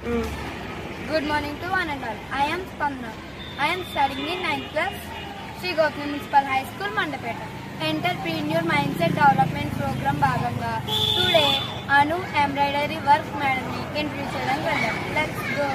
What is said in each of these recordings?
Good morning to one and all. I am Spandana. I am studying in 9th class, Sri Gopni Municipal High School, Mandapeta. Entrepreneur Mindset Development Program భాగంగా today Anu embroidery work మేడంని interview చేయడానికి వెళ్ళాం let's go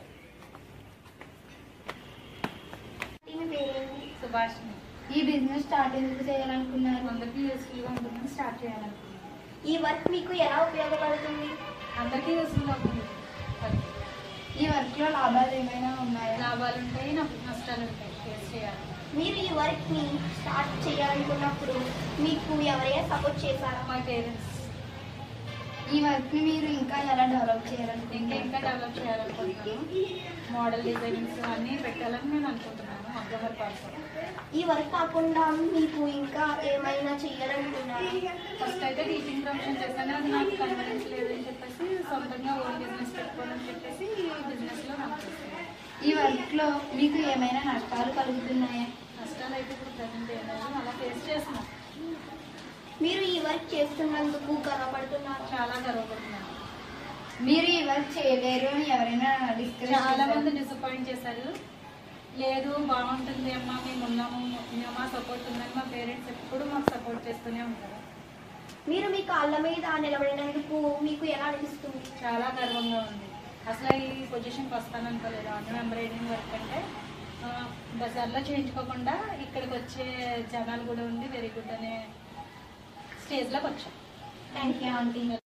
Subhashini ఈ business start ఎందుకు చేయాలనుకున్నారు అందరికీ యూస్ఫుల్గా ఉంటుందని స్టార్ట్ చేయాలనుకున్నాను ఈ వర్క్ మీకు ఎలా ఉపయోగపడుతుంది అందరికీ యూస్ఫుల్ అవుతుంది వర్క్. ఈ వర్క్ లో లాభాలు ఏమైనా ఉన్నాయా లాభాలు ఉంటాయి నాకు నష్టాలు ఉంటాయి ఫేస్ చేయాలి మీరు ఈ వర్క్ ని స్టార్ట్ చేయాలనుకున్నప్పుడు మీకు ఎవరైనా సపోర్ట్ చేశారా మా పేరెంట్స్ ఈ వర్క్ ని మీరు ఇంకా ఎలా డెవలప్ ఇంకా చేయాలనుకుంటున్నారు ఇంకా డెవలప్ చేయాలనుకుంటున్నాను మోడల్ డిజైనింగ్స్ అన్నీ పెట్టాలని నేను అనుకుంటున్నాను మగ్గ వర్క్ ఆల్సో ఈ వర్క్ కాకుండా మీకు ఇంకా ఏమైనా చేయాలనుకున్నారా ఫస్ట్ అయితే టీచింగ్ ప్రొఫెషన్ చేశాను అది నాకు కన్వీనియన్స్ లేదని చెప్పేసి సొంతంగా ఓన్ బిజినెస్ పెట్టుకోవాలని చెప్పేసి ఈ బిజినెస్లో నాకు చేశాను. ఈ వర్క్ లో మీకు ఏమైనా నష్టాలు కలుగుతున్నాయా నష్టాలు అయితే ఇప్పుడు ప్రజెంట్ ఏం లేదు అలా ఫేస్ చేస్తున్నాం మీరు ఈ వర్క్ చేస్తున్నందుకు గర్వపడుతున్నారు చాలా గర్వపడుతున్నాను మీరు ఈ వర్క్ చేయలేరు అని ఎవరైనా డిస్కస్ చాలా మంది డిసప్పాయింట్ చేశారు లేదు బాగుంటుంది అమ్మా మేము ఉన్నాము మేము మా సపోర్ట్ ఉందని మా పేరెంట్స్ ఎప్పుడు మాకు సపోర్ట్ చేస్తూనే ఉంటారు మీరు మీ కాళ్ళ మీద నిలబడినందుకు మీకు ఎలా అనిపిస్తుంది చాలా గర్వంగా ఉంది అసలు ఈ పొజిషన్కి వస్తాను అనుకోలేదు అన్ను ఎంబ్రాయిడింగ్ వర్క్ అంటే ఆ, బజార్లో చేయించుకోకుండా ఇక్కడికి వచ్చే జనాలు కూడా ఉంది వెరీ గుడ్ అనే స్టేజ్లోకి వచ్చాం థ్యాంక్ యూ ఆంటీ